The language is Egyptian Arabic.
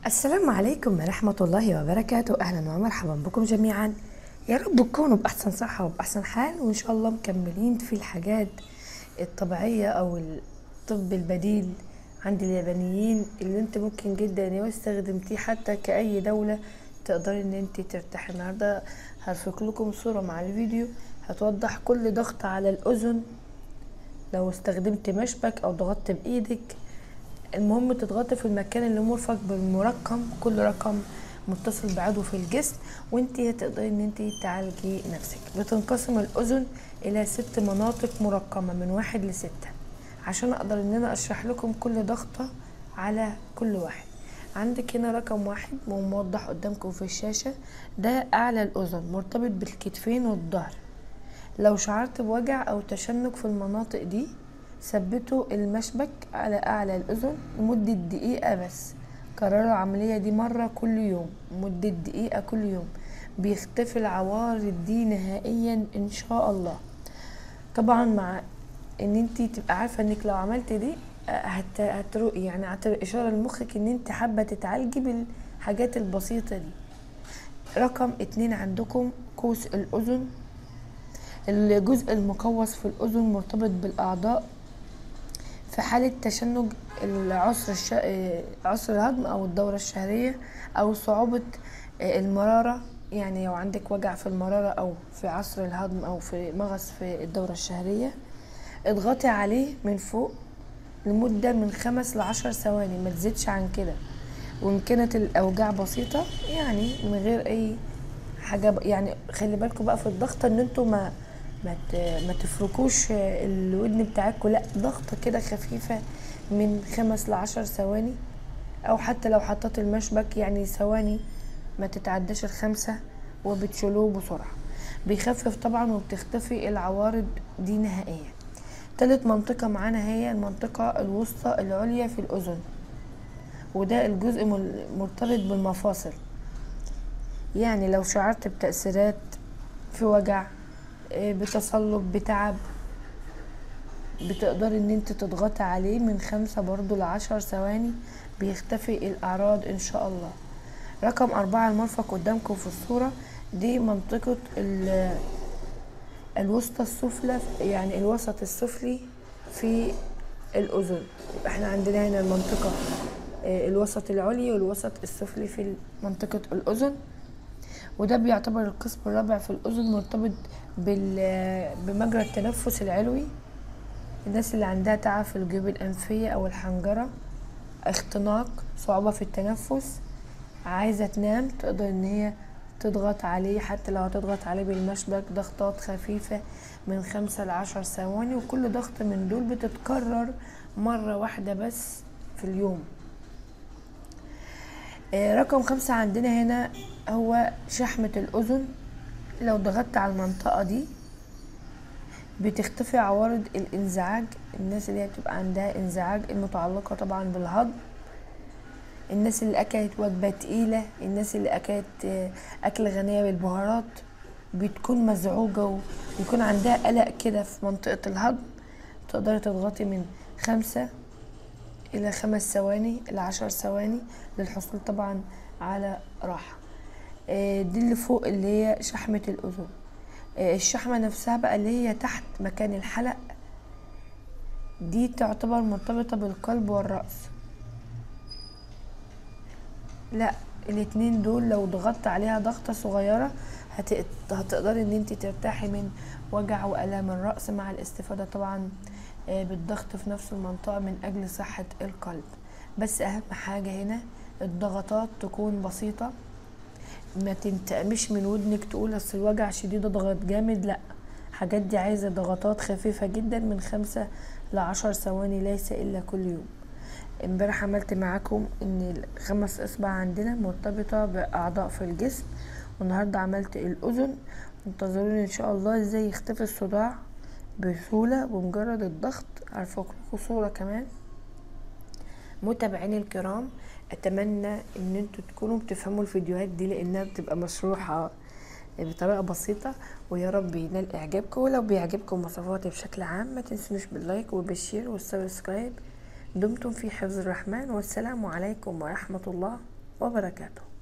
السلام عليكم ورحمة الله وبركاته أهلا ومرحبا بكم جميعا يا رب تكونوا بأحسن صحة وبأحسن حال وإن شاء الله مكملين في الحاجات الطبيعية أو الطب البديل عند اليابانيين اللي انت ممكن جدا لو استخدمتيه حتى كأي دولة تقدري ان انت ترتاحي النهاردة هرفق لكم صورة مع الفيديو هتوضح كل ضغط على الأذن لو استخدمت مشبك أو ضغطت بإيدك المهم تضغطي في المكان اللي مرفق بالمرقم كل رقم متصل بعضو في الجسم وانت هتقدري ان انت تعالجي نفسك بتنقسم الاذن الى ست مناطق مرقمه من واحد لستة عشان اقدر ان انا اشرح لكم كل ضغطه على كل واحد عندك هنا رقم واحد موضح قدامكم في الشاشه ده اعلى الاذن مرتبط بالكتفين والظهر لو شعرت بوجع او تشنج في المناطق دي ثبتوا المشبك على أعلى الأذن لمدة دقيقة بس كرروا العملية دي مرة كل يوم مدة دقيقة كل يوم بيختفي العوارض دي نهائيا إن شاء الله طبعا مع ان انت تبقى عارفة انك لو عملت دي هت... هترو يعني هتبقى اشارة لمخك ان انت حابة تتعالجي بالحاجات البسيطة دي رقم اتنين عندكم قوس الأذن الجزء المقوس في الأذن مرتبط بالأعضاء في حالة تشنج العسر الش... عسر الهضم أو الدورة الشهرية أو صعوبة المرارة يعني لو عندك وجع في المرارة أو في عسر الهضم أو في مغص في الدورة الشهرية اضغطي عليه من فوق لمدة من خمس لعشر ثواني ما تزيدش عن كده وإن كانت الأوجاع بسيطة يعني من غير أي حاجة يعني خلي بالكم بقى في الضغط إن انتوا ما ما ما تفركوش الودن بتاعتكم لا ضغطه كده خفيفه من خمس لعشر ثواني او حتى لو حطيت المشبك يعني ثواني ما تتعداش الخمسه وبتشيلوه بسرعه بيخفف طبعا وبتختفي العوارض دي نهائيا تالت منطقة معانا هي المنطقة الوسطى العليا في الأذن وده الجزء مرتبط بالمفاصل يعني لو شعرت بتأثيرات في وجع بتصلب بتعب بتقدري ان انت تضغطي عليه من خمسة برضو لعشر ثواني بيختفي الاعراض ان شاء الله رقم اربعة المرفق قدامكم في الصورة دي منطقة الوسطى السفلى يعني الوسط السفلي في الاذن احنا عندنا هنا المنطقة الوسط العلوي والوسط السفلي في منطقة الاذن وده بيعتبر القسم الرابع في الأذن مرتبط بمجرى التنفس العلوي الناس اللي عندها تعب في الجيوب الأنفية أو الحنجرة اختناق صعوبة في التنفس عايزة تنام تقدر إن هي تضغط عليه حتى لو هتضغط عليه بالمشبك ضغطات خفيفة من خمسة لعشر ثواني وكل ضغط من دول بتتكرر مرة واحدة بس في اليوم رقم خمسة عندنا هنا هو شحمة الأذن لو ضغطت على المنطقة دي بتختفي عوارض الانزعاج الناس اللي هي بتبقى عندها انزعاج المتعلقة طبعا بالهضم الناس اللي أكلت وجبة تقيلة الناس اللي أكلت أكل غنية بالبهارات بتكون مزعوجة ويكون عندها قلق كده في منطقة الهضم تقدري تضغطي من خمسة إلى خمس ثواني إلى عشر ثواني للحصول طبعا على راحة دي اللي فوق اللي هي شحمة الأذن الشحمة نفسها بقى اللي هي تحت مكان الحلق دي تعتبر مرتبطة بالقلب والرأس لا الاتنين دول لو ضغطت عليها ضغطة صغيرة هتقدري ان انت ترتاحي من وجع وألام الرأس مع الاستفادة طبعا بالضغط في نفس المنطقة من أجل صحة القلب بس أهم حاجة هنا الضغطات تكون بسيطة ما تنتقمش من ودنك تقول اصل الوجع شديد ضغط جامد لا حاجات دي عايزة ضغطات خفيفة جدا من خمسة لعشر ثواني ليس إلا كل يوم امبارح عملت معاكم ان الخمس اصبع عندنا مرتبطة بأعضاء في الجسم والنهاردة عملت الأذن انتظروني ان شاء الله ازاي يختفي الصداع بسهولة بمجرد الضغط هرفق لكم صورة كمان متابعيني الكرام اتمنى ان انتوا تكونوا بتفهموا الفيديوهات دي لانها بتبقى مشروحة بطريقة بسيطة ويا رب ينال اعجابكم ولو بيعجبكم وصفاتي بشكل عام ما تنسونوش باللايك وبالشير والسبسكرايب دمتم في حفظ الرحمن والسلام عليكم ورحمة الله وبركاته